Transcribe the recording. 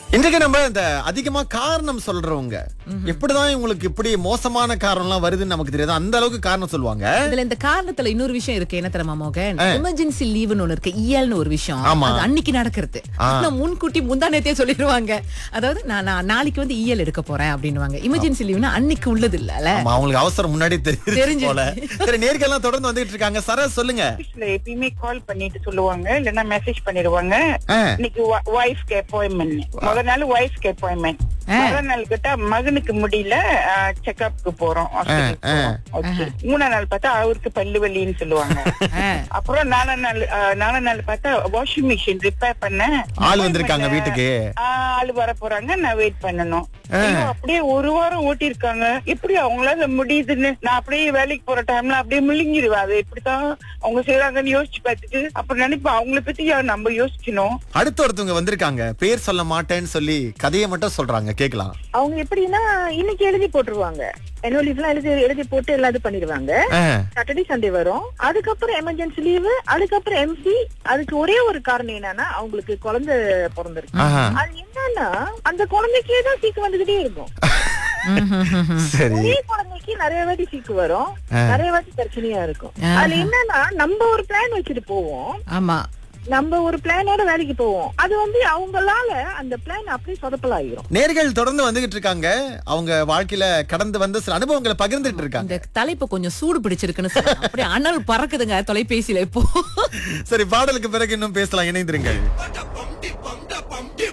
இன்றைக்கு நம்ம இந்த அதிகமா காரணம் சொல்றவங்க எப்படிதான் இவங்களுக்கு இப்படி மோசமான காரணம்லாம் வருதுன்னு நமக்கு தெரியாது அந்த அளவுக்கு காரணம் சொல்லுவாங்க இதுல இந்த காரணத்துல இன்னொரு விஷயம் இருக்கு என்ன தெரியுமா மோகன் எமர்ஜென்சி லீவ்னு ஒண்ணு இருக்கு இயல்னு ஒரு விஷயம் ஆமா. அது அன்னைக்கு நடக்கிறது ஆனா முன்கூட்டி முந்தா நேத்தே சொல்லிடுவாங்க அதாவது நான் நான் நாளைக்கு வந்து இயல் எடுக்க போறேன் அப்படின்னுவாங்க எமர்ஜென்சி லீவ்னா அன்னைக்கு உள்ளது இல்லல ஆமா, அவங்களுக்கு அவசரம் முன்னாடி தெரியுது தெரிஞ்சிருச்சு. போல சரி நேர்கள்லாம் தொடர்ந்து வந்துட்டு இருக்காங்க சர சொல்லுங்க ஆபீஸ்ல எப்பயுமே கால் பண்ணிட்டு சொல்லுவாங்க இல்லன்னா மெசேஜ் பண்ணிடுவாங்க ஆ. இன்னைக்கு ஒய்ஃப்க்கு அப்பாயின்மெண்ட் முத நாள் ஒய்ஃப்க்கு அப்பாயின்மெண்ட் முதல் நாள் கிட்ட மகனுக்கு முடியல செக்அப்க்கு போறோம் hospital ஆ, போறோம். Okay. மூணாம் நாள் பார்த்தா அவருக்கு பல்லு வலின்னு சொல்லுவாங்க அப்புறம் நாலாம் நாள் ஆ, நாலாம் நாள் பார்த்தா வாஷிங் மிஷின் ரிப்பேர் பண்ண ஆள் வந்திருக்காங்க வீட்டுக்கு ஆ, ஆள் வர போறாங்க நான் வெயிட் பண்ணணும் ஐயோ, அப்படியே ஒரு வாரம் ஓட்டி இருக்காங்க எப்படி அவங்களால முடியுதுன்னு நான் அப்படியே வேலைக்கு போற டைம்ல அப்படியே முழுங்கிடுவேன் அது எப்படித்தான் அவங்க செய்யறாங்கன்னு யோசிச்சு பார்த்துட்டு அப்புறம் நினைப்பேன் அவங்கள பத்தி ஏன் நம்ம யோசிக்கணும் அடுத்து ஒருத்தவங்க வந்திருக்காங்க பேர் சொல்ல மாட்டேன்னு சொல்லி கதையை மட்டும் சொல்றாங்க கேக்கலாம் அவங்க எப்படின்னா இன்னைக்கு எழுதி போட்டுருவாங்க annual leave எல்லாம் எழுதி எழுதி போட்டு எல்லாம் இது பண்ணிடுவாங்க சாட்டர்டே சண்டே வரும் அதுக்கப்புறம் எமர்ஜென்சி லீவு அதுக்கப்புறம் எம்சி அதுக்கு ஒரே ஒரு காரணம் என்னன்னா அவங்களுக்கு குழந்தை பிறந்திருக்கு ஆஹா. அது என்னன்னா அந்த குழந்தைக்கே தான் சீக்கு வந்துகிட்டே இருக்கும் சரி ஒரே குழந்தைக்கு நிறைய வாட்டி சீக்கு வரும் நிறைய வாட்டி பிரச்சனையா இருக்கும் அதுல என்னன்னா நம்ம ஒரு பிளான் வச்சுட்டு போவோம் ஆமா நம்ம ஒரு பிளானோட வேலைக்கு போவோம் அது வந்து அவங்களால அந்த பிளான் அப்படியே சொதப்பலாயிரும் நேர்கள் தொடர்ந்து வந்துகிட்டு இருக்காங்க அவங்க வாழ்க்கையில கடந்து வந்த சில அனுபவங்களை பகிர்ந்துட்டு இருக்காங்க இந்த தலைப்பு கொஞ்சம் சூடு பிடிச்சிருக்குன்னு சொல்லலாம். அப்படியே அனல் பறக்குதுங்க தொலைபேசியில இப்போ சரி பாடலுக்கு பிறகு இன்னும் பேசலாம் இணைந்திருங்கள்